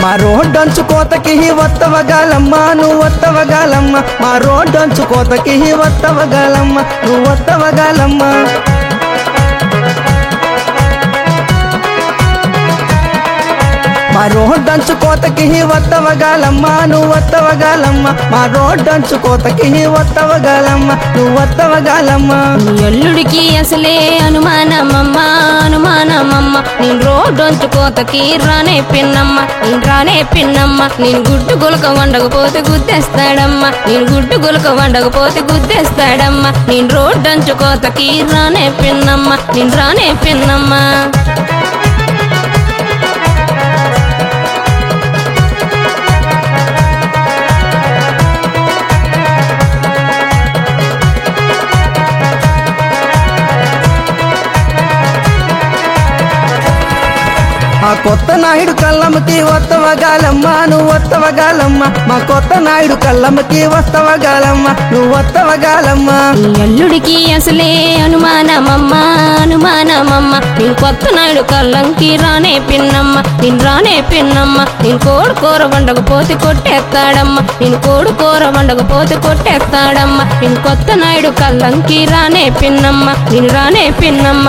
మా రోడ్డంచు కోతకి వత్తవగాలమ్మ నువ్వు వత్తవగాలమ్మ మా రోడ్డంచు కోతకి వత్తవగాలమ్మ నువ్వు వత్తవగాలమ్మ మా రోడ్డంచు కోతకి వత్తవగాలమ్మ నువ్వు వత్తవగాలమ్మ మా రోడ్డంచు కోతకి వత్తవగాలమ్మ నువ్వు వత్తవగాలమ్మ నీ అల్లుడికి అసలే అనుమానమమ్మ అనుమానమమ్మ నేను రోడ్డొంచు కోతకి రానే పిన్నమ్మ నేను రానే పిన్నమ్మ నేను గుడ్డు గులక వండకపోతే గుద్దేస్తాడమ్మ నేను గుడ్డు గులక వండకపోతే గుద్దేస్తాడమ్మ నేను రోడ్డంచు కోతకి రానే పిన్నమ్మ నేను రానే పిన్నమ్మ ఆ కొత్త నాయుడు కళ్ళమ్మకి వత్తవగాలమ్మ నువ్వు వత్తవగాలమ్మ మా కొత్త నాయుడు కళ్ళమ్మకి వస్తవగాలమ్మ నువ్వు వత్తవగాలమ్మ నీ అల్లుడికి అసలే అనుమానమమ్మ అనుమానమమ్మ నేను కొత్త నాయుడు కళ్ళంకి రానే పిన్నమ్మ నేను రానే పిన్నమ్మ నేను కోడి కూర వండకపోతే కొట్టేస్తాడమ్మ నేను కోడి కూర వండకపోతే కొట్టేస్తాడమ్మ నేను కొత్త నాయుడు కళ్ళంకి రానే పిన్నమ్మ నేను రానే పిన్నమ్మ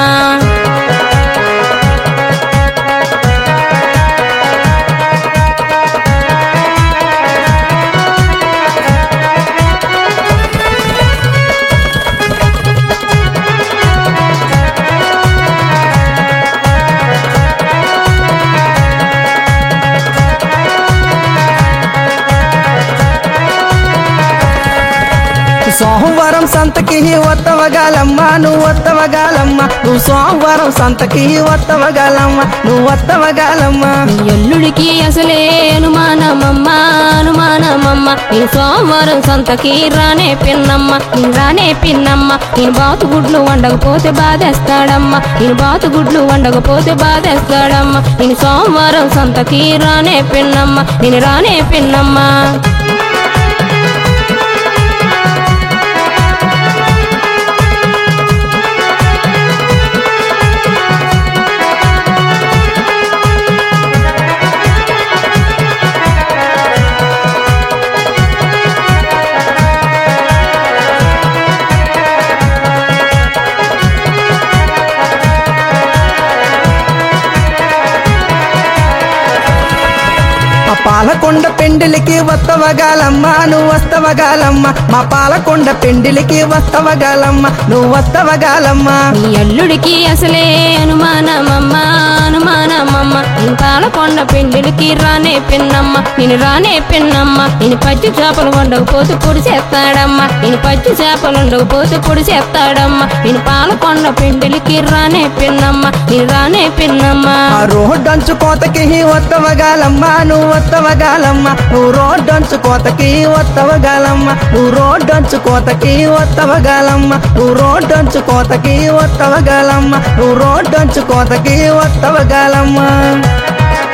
సోమవారం సంతకి వత్తవగాలమ్మ నువ్వు వత్తవగాలమ్మ నువ్వు సోమవారం సంతకి వత్తవగాలమ్మ నువ్వు వత్తవగాలమ్మ నీ అల్లుడికి అసలే అనుమానమమ్మ అనుమానమమ్మ నేను సోమవారం సంతకి రానే పిన్నమ్మ నేను రానే పిన్నమ్మ నేను బాతుగుడ్లు వండకపోతే బాధేస్తాడమ్మ నేను బాతుగుడ్లు వండకపోతే బాధేస్తాడమ్మ నేను సోమవారం సంతకి రానే పిన్నమ్మ నేను రానే పిన్నమ్మ ఆ పాలకొండ పెండిలికి వస్తవగాలమ్మ నువ్వు వస్తవగాలమ్మ మా పాలకొండ పెండిలికి వస్తవగాలమ్మ నువ్వు వస్తవగాలమ్మ నీ అల్లుడికి అసలే అనుమానమమ్మ అనుమానమమ్మ నేను పాలకొండ పెండ్లికి రానే పిన్నమ్మ నేను రానే పిన్నమ్మ నేను పచ్చి చేపలు వండకపోతే పొడి చేస్తాడమ్మ నేను పచ్చి చేపలు వండకపోతే పొడి చేస్తాడమ్మ నేను పాలకొండ పెండ్లికి రానే పిన్నమ్మ నేను రానే పిన్నమ్మ ఆ రోడ్డంచు కోతకి వత్తవగాలమ్మ నువ్వు వత్తవగాలమ్మ నువ్వు రోడ్డంచు కోతకి వత్తవగాలమ్మ నువ్వు రోడ్డంచు కోతకి వత్తవగాలమ్మ నువ్వు రోడ్డంచు కోతకి వత్తవగాలమ్మ నువ్వు రోడ్డంచు కోతకి వత్తవగాలమ్మ